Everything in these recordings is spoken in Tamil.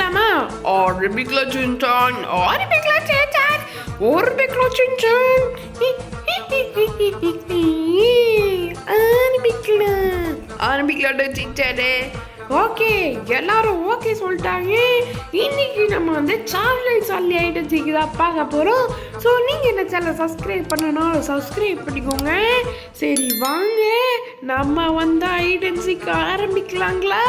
ஆரம்பிக்கலாமா ஆரம்பிக்கலாம் சின்சான் ஆரம்பிக்கலாம் சின்சான் ஆரம்பிக்கலாம் சின்சான் ஆரம்பிக்கலாம் ஆரம்பிக்கலாம் சின்சானே ஓகே எல்லாரும் ஓகே சொல்லிட்டாங்க இன்னைக்கு நம்ம வந்து சார்லி சார்லி ஐடன்சிக்கு தான் பார்க்க போகிறோம் ஸோ நீங்கள் என்ன சேனல் சப்ஸ்கிரைப் பண்ணணும் சப்ஸ்கிரைப் பண்ணிக்கோங்க சரி வாங்க நம்ம வந்து ஐடன்சிக்கு ஆரம்பிக்கலாங்களா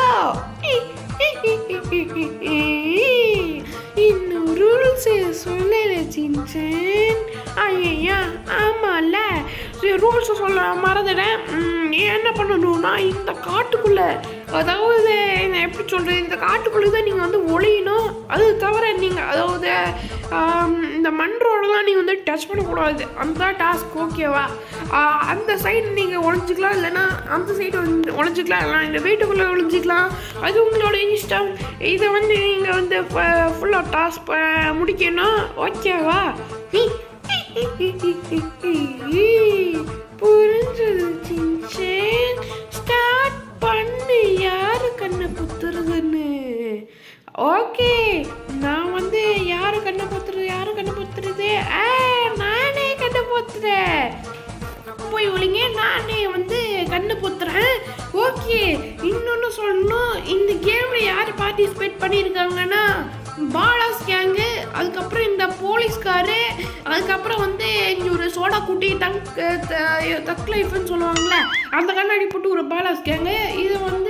இன்னும் ரூல்ஸ் சொல்லல சின்சன் ஐயா ஆமாம்ல சரி ரூல்ஸ் சொல்ல மறந்துட்டேன் ம், என்ன பண்ணணும்னா இந்த காட்டுக்குள்ள அதாவது நான் எப்படி சொல்றது இந்த காட்டுக்குள்ள தான் நீங்கள் வந்து ஒளியணும் அது தவிர நீங்கள் அதாவது ஆம், இந்த மண் ரோடெல்லாம் நீங்கள் வந்து டச் பண்ணக்கூடாது அந்த டாஸ்க் ஓகேவா அந்த சைடு நீங்கள் ஒழிஞ்சிக்கலாம் இல்லைன்னா அந்த சைடு வந்து ஒழிஞ்சிக்கலாம் இல்லை இந்த வீட்டுக்குள்ளே ஒழிஞ்சிக்கலாம் அது உங்களோட இஷ்டம் இதை வந்து நீங்கள் வந்து ஃபுல்லாக டாஸ்க் முடிக்கணும் ஓகேவா புரிஞ்சது சின்சேன் ஸ்டார்ட் பண்ணு யாரு கண்ணை புத்துறதுன்னு ஓகே நான் வந்து யாரு கண்ணை பொத்துறது யாரு கண்ணை பொத்துறது ஆ நானே கண்ணை பொத்துறேன் போய் ஒளிங்க நானே வந்து கண்ணு பொத்துறேன் ஓகே இன்னொன்று சொல்லணும் இந்த கேமில் யார் பார்ட்டிசிபேட் பண்ணியிருக்காங்கன்னா பாலாஸ் கேங்கு அதுக்கப்புறம் இந்த போலீஸ்காரு அதுக்கப்புறம் வந்து இங்கே ஒரு சோடா குட்டி டங்க் த- தக் லைஃப்னு சொல்லுவாங்கள்ல அந்த கண்ணாடி போட்டு ஒரு பாலாஸ் கேங்கு இது வந்து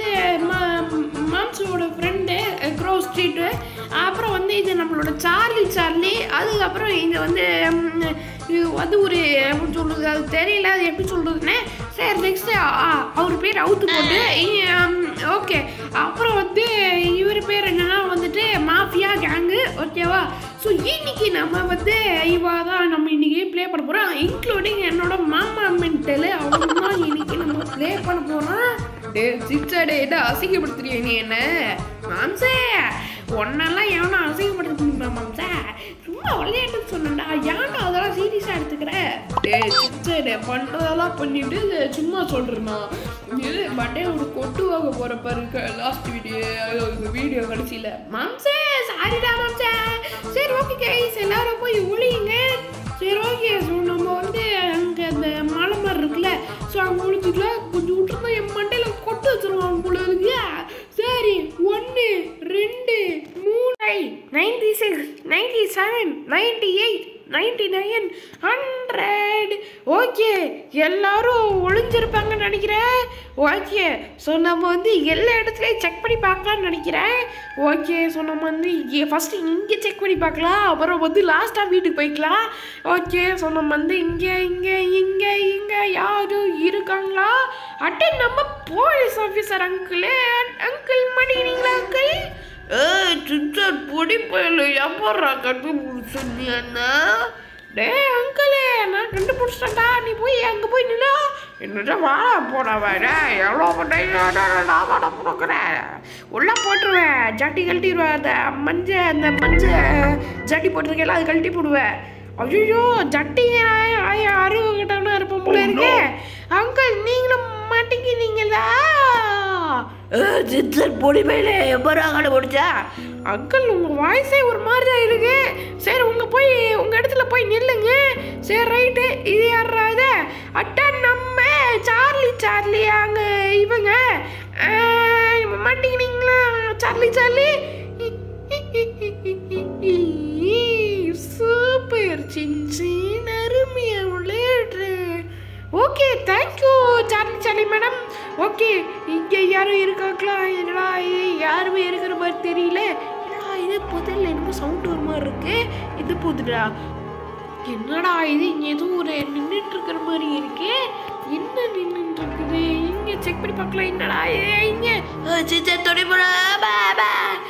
மாம்சோட ஃப்ரெண்டு க்ரோ ஸ்ட்ரீட்டு அப்புறம் வந்து இது நம்மளோட சார்லி சார்லி அதுக்கப்புறம் இது வந்து ம், இது வந்து ஒரு எப்படி சொல்றது அது தெரியல அது எப்படி சொல்றதுன்னு சரி நெக்ஸ்ட் அவர் பேர் அவுத்து போட்டு ஓகே அப்புறம் வந்து இவர் பேர் என்னன்னா வந்துட்டு மாஃபியா கேங்கு ஓகேவா ஸோ இன்னைக்கு நம்ம வந்து இவா தான் நம்ம இன்னைக்கு ப்ளே பண்ண போகிறோம் இன்க்ளூடிங் என்னோட மாமா மென்டல் அவங்க தான் இன்னைக்கு நம்ம ப்ளே பண்ண போகிறோம் டே சிக்ஸாடே என்ன அசிங்கப்படுத்துறிய நீ என்ன மாம்சே ஒன்னெல்லாம் எவனா அசிங்கப்படுத்த முடியுமா மாம்சே சும்மா விளையாட்டுன்னு சொன்னேன்டா ஏன்டா அதெல்லாம் சீரியஸாக எடுத்துக்கிறேன் டே சிக்ஸாடே பண்ணுறதெல்லாம் பண்ணிட்டு இது சும்மா சொல்கிறேன்னா இது பட்டே ஒரு கொட்டு வாங்க போகிற பாருங்க லாஸ்ட் வீடியோ இந்த வீடியோ கடைசியில் மாம்சே சாரிடா மாம்சே சரி ஓகே கைஸ் எல்லாரும் போய் ஒளியுங்க சரி ஓகே ஸோ நம்ம வந்து அங்கே அந்த மலை மாதிரி இருக்குல்ல ஸோ அங்கே ஒழிச்சிக்கலாம் கொஞ்சம் விட்டுருந்தா என் மண்டையில் கொட்டு வச்சிருவாங்க போல இருக்கு சரி ஒன்று ரெண்டு மூணு ninety six ninety seven ninety eight ninety nine hundred okay எல்லாரும் ஒளிஞ்சிருப்பாங்கன்னு நினைக்கிறேன் ஓகே ஸோ நம்ம வந்து எல்லா இடத்துலையும் செக் பண்ணி பார்க்கலாம்னு நினைக்கிறேன் ஓகே ஸோ நம்ம வந்து ஃபஸ்ட்டு இங்கே செக் பண்ணி பார்க்கலாம் அப்புறம் வந்து லாஸ்ட்டாக வீட்டுக்கு போய்க்கலாம் ஓகே ஸோ நம்ம வந்து இங்கே இங்கே இங்கே இங்கே யாரும் இருக்காங்களா அட்டே நம்ம போலீஸ் ஆஃபீஸர் அங்கிள் அங்கிள் மாட்டேங்கிறீங்களா அங்கிள் ஏய் சிச்சர் பொடி பயல எப்பட்றா கண்டுபிடிச்ச நீ என்ன டேய் அங்கிளே நான் கண்டுபிடிச்சிட்டேன்டா நீ போய் அங்கே போய் நின்னா என்னடா வாழ போடவ டேய் எவ்வளோ பண்ண நான் வாட போடுக்கிறேன் உள்ளே போட்டுருவேன் ஜட்டி கழட்டிடுவேன் அந்த மஞ்ச அந்த மஞ்ச ஜட்டி போட்டிருக்கேன் அது கழட்டி போடுவேன் ஐயோ ஜட்டிங்க அறுவை கிட்டவனா இருப்போம் போல இருக்கு அங்கிள் நீங்களும் மாட்டேங்கிறீங்களா ஜித்தர் பொடி மேலே எப்பரா கண்டுபிடிச்சா அங்கிள் உங்க வாய்ஸே ஒரு மாதிரி தான் இருக்கு சரி உங்க போய் உங்க இடத்துல போய் நில்லுங்க சரி ரைட்டு இது யாரா இது அட்டா நம்ம சார்லி சார்லி அங்க இவங்க ஆஹ், மாட்டேங்கிறீங்களா சார்லி சார்லி சூப்பர் சின்சின் அருமையா விளையாடுற okay thank you Charlie Charlie madam okay இங்கே யாரும் இருக்காங்களா என்னடா இது யாருமே இருக்கிற மாதிரி தெரியல என்னடா இது புதில் என்னமோ சவுண்ட் ஒரு மாதிரி இருக்கு இது புதுடா என்னடா இது இங்கே ஏதோ ஒரு நின்றுட்டு இருக்கிற மாதிரி இருக்கு என்ன நின்றுட்டு இருக்குது இங்கே செக் பண்ணி பார்க்கலாம் என்னடா இது இங்கே சிச்சா தொடி போடா பாபா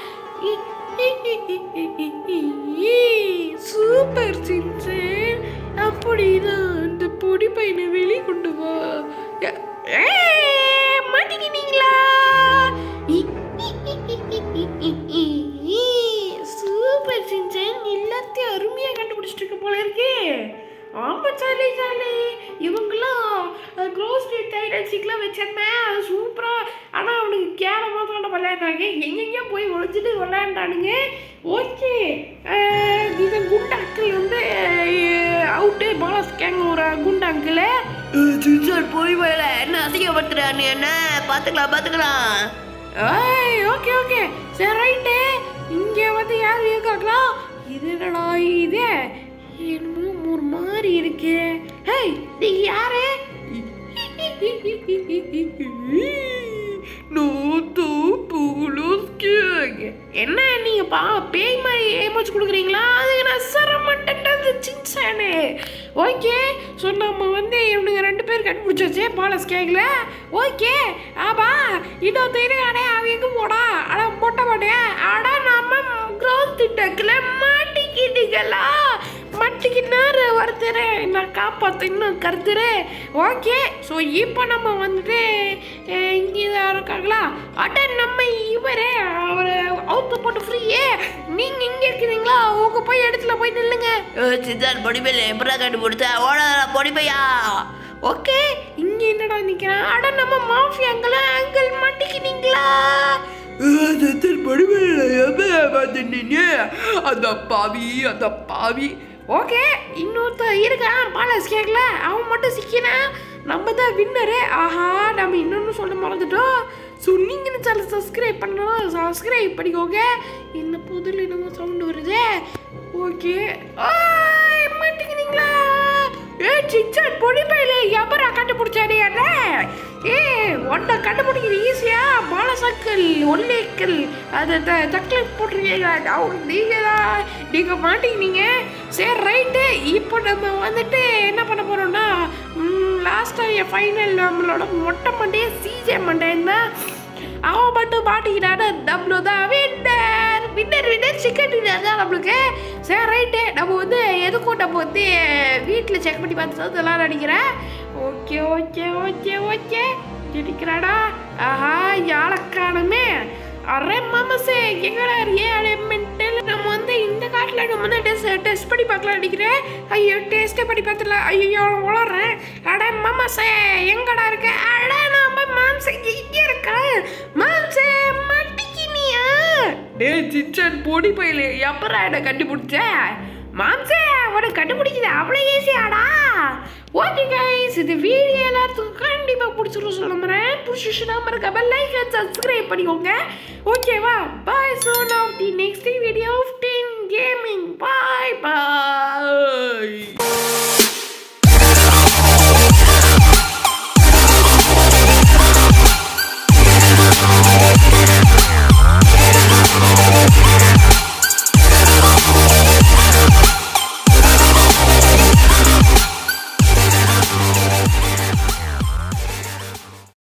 சூப்பர் சின்சன் அப்படிதான் அந்த பொடி பையனை வெளியே கொண்டு வா ஏ- ஏய், மாட்டிக்கிட்டீங்களா சூப்பர் சின்சன் எல்லாத்தையும் அருமையா கண்டுபிடிச்சிட்டு இருக்க போல இருக்கே ஆமா சாலி சாலி இவங்கெல்லாம் க்ரோஸ் டைடன்சிக்கெலாம் வச்சிருந்தேன் அது சூப்பராக ஆனால் அவனுக்கு கேரமாக தான் விளையாடுறாங்க எங்கெங்கேயோ போய் ஒழிச்சிட்டு விளையாண்டானுங்க ஓகே இது குண்டு அங்கிள் வந்து அவுட்டு பாலஸ் கேங்க ஒரு குண்டு அங்கிள் சின்சான் போய் வேல என்ன அசிங்கப்படுத்துறான்னு என்ன பாத்துக்கலாம் பாத்துக்கலாம் ஏய் ஓகே ஓகே சரி ரைட்டு இங்கே வந்து யார் இருக்காங்களா இது என்னடா இது என்னமோ ஒரு மாதிரி இருக்கு ஹேய் நீ யாரு நூத்து பூலுஸ்கிங் என்ன நீங்க பா பேய் மாதிரி ஏமாச்சு கொடுக்குறீங்களா அது நான் சரமட்டது சின்சானு ஓகே ஸோ நம்ம வந்து இவனுங்க ரெண்டு பேர் கண்டுபிடிச்சாச்சு பாலஸ் கேக்கல ஓகே ஆபா இன்னொருத்த இருக்கானே அவன் எங்க போடா அட மொட்டை மாட்டே அட நம்ம க்ரோத் டக்கில் மாட்டிக்கிட்டீங்களா மாட்டிக்கினாரு ஒருத்தர் நான் காப்பாற்ற இன்னும் கருத்துரு ஓகே ஸோ இப்போ நம்ம வந்துட்டு இங்கே தான் இருக்காங்களா அட நம்ம இவரே அவர் அவுத்து போட்டு ஃப்ரீயே நீங்கள் இங்கே இருக்கிறீங்களா உங்க போய் இடத்துல போய் நில்லுங்க சின்சான் பொடிமையில எப்படா கண்டுபிடிச்சா ஓடாத பொடிமையா ஓகே இங்க என்னடா நிக்கிறான் அட நம்ம மாஃபியாங்களா அங்கிள் மாட்டிக்கினீங்களா அந்த பாவி அந்த பாவி ஓகே இன்னொருத்த இருக்கான் பாலஸ் கேக்கல அவன் மட்டும் சிக்கினான் நம்ம தான் வின்னரு ஆஹா நம்ம இன்னொன்று சொல்ல மறந்துட்டோம் ஸோ நீங்கள் சேனல் சப்ஸ்கிரைப் பண்ணணும் சப்ஸ்கிரைப் பண்ணிக்கோங்க என்ன புதில் என்னமோ சவுண்டு வருது ஓகே மாட்டேங்கிறீங்களா ஏ சிச்சான் பொடி பையில எவரா கண்டுபிடிச்சாடி என்ன ஏ ஒன்றை கண்டுபிடிக்கிறது ஈஸியா பாலசக்கல் ஒல்லேக்கல் அது தக்கில் போட்டிருக்கீங்க அவங்க நீங்கள் தான் நீங்கள் மாட்டிக்கினீங்க சரி ரைட்டு இப்போ நம்ம வந்துட்டு என்ன பண்ண போகிறோம்னா லாஸ்ட்டாக என் ஃபைனல் நம்மளோட மொட்டை மண்டையே சிஜே மண்டையன் தான் அவன் மட்டும் மாட்டிக்கிட்டான நம்மள தான் winner winner winner chicken dinner தான் நம்மளுக்கு சரி ரைட்டு நம்ம வந்து எதுக்கும் நம்ம வந்து வீட்டில் செக் பண்ணி பார்த்து இதெல்லாம் நினைக்கிறேன் ஓகே ஓகே ஓகே ஓகே இருக்கிறாடா ஆஹா யாழக்கானமே அரே மாமசே எங்கடா இருக்கே அடே மென்டல் நம்ம வந்து இந்த காட்டில் நம்ம வந்து டெஸ்ட் டெஸ்ட் பண்ணி பார்க்கலாம் நினைக்கிறேன் ஐயோ டேஸ்ட்டே பண்ணி பார்த்துல ஐயோ வளர்றேன் அடே மாமசே எங்கடா இருக்க அட நம்ம மாம்சே இங்கே இருக்கேன் மாம்சே மாட்டிக்கினியா டேய் சிச்சன் பொடி பையில எப்பரா என்ன கண்டுபிடிச்ச மாம்சே உனக்கு கண்டுபிடிக்குது அவ்வளோ ஈஸியாடா ஓகே கைஸ் இந்த வீடியோ எல்லாத்துக்கும் கண்டிப்பாக பிடிச்சிரும் சொல்ல போகிறேன் பிடிச்சிச்சுன்னா மறக்காம லைக் அண்ட் சப்ஸ்கிரைப் பண்ணிக்கோங்க ஓகேவா bye soon of the next video of ten gaming bye bye